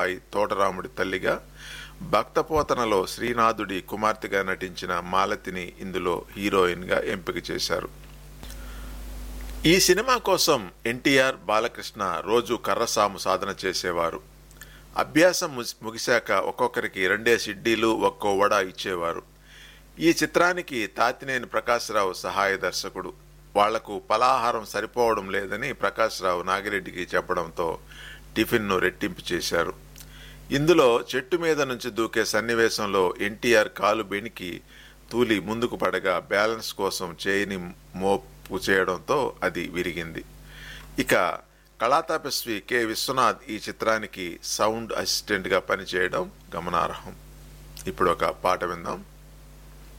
I తోటరాముడి తల్లిగా భక్తపోతనలో శ్రీనాథుడి కుమార్తెగా నటించిన మాలతిని ఇందులో హీరోయిన్గా ఎంపిక చేశారు ఈ సినిమా కోసం ఎన్టీఆర్ బాలకృష్ణ రోజు కర్రసాము సాధన చేసేవారు అభ్యాసం ముసి- ముగిశాక ఒక్కొక్కరికి రెండే సిడ్డీలు ఒక్కో వడ ఇచ్చేవారు ఈ చిత్రానికి తాతినేని ప్రకాశ్రావు సహాయ దర్శకుడు వాళ్లకు పలాహారం సరిపోవడం లేదని ప్రకాశ్రావు నాగిరెడ్డికి చెప్పడంతో టిఫిన్ను రెట్టింపు చేశారు ఇందులో చెట్టు మీద నుంచి దూకే సన్నివేశంలో ఎన్టీఆర్ కాలు బెనికి తూలి ముందుకు పడగా బ్యాలెన్స్ కోసం చేయిని మోపు చేయడంతో అది విరిగింది ఇక కళాతపస్వి కె విశ్వనాథ్ ఈ చిత్రానికి సౌండ్ అసిస్టెంట్గా పనిచేయడం గమనార్హం ఇప్పుడు ఒక పాట విందాం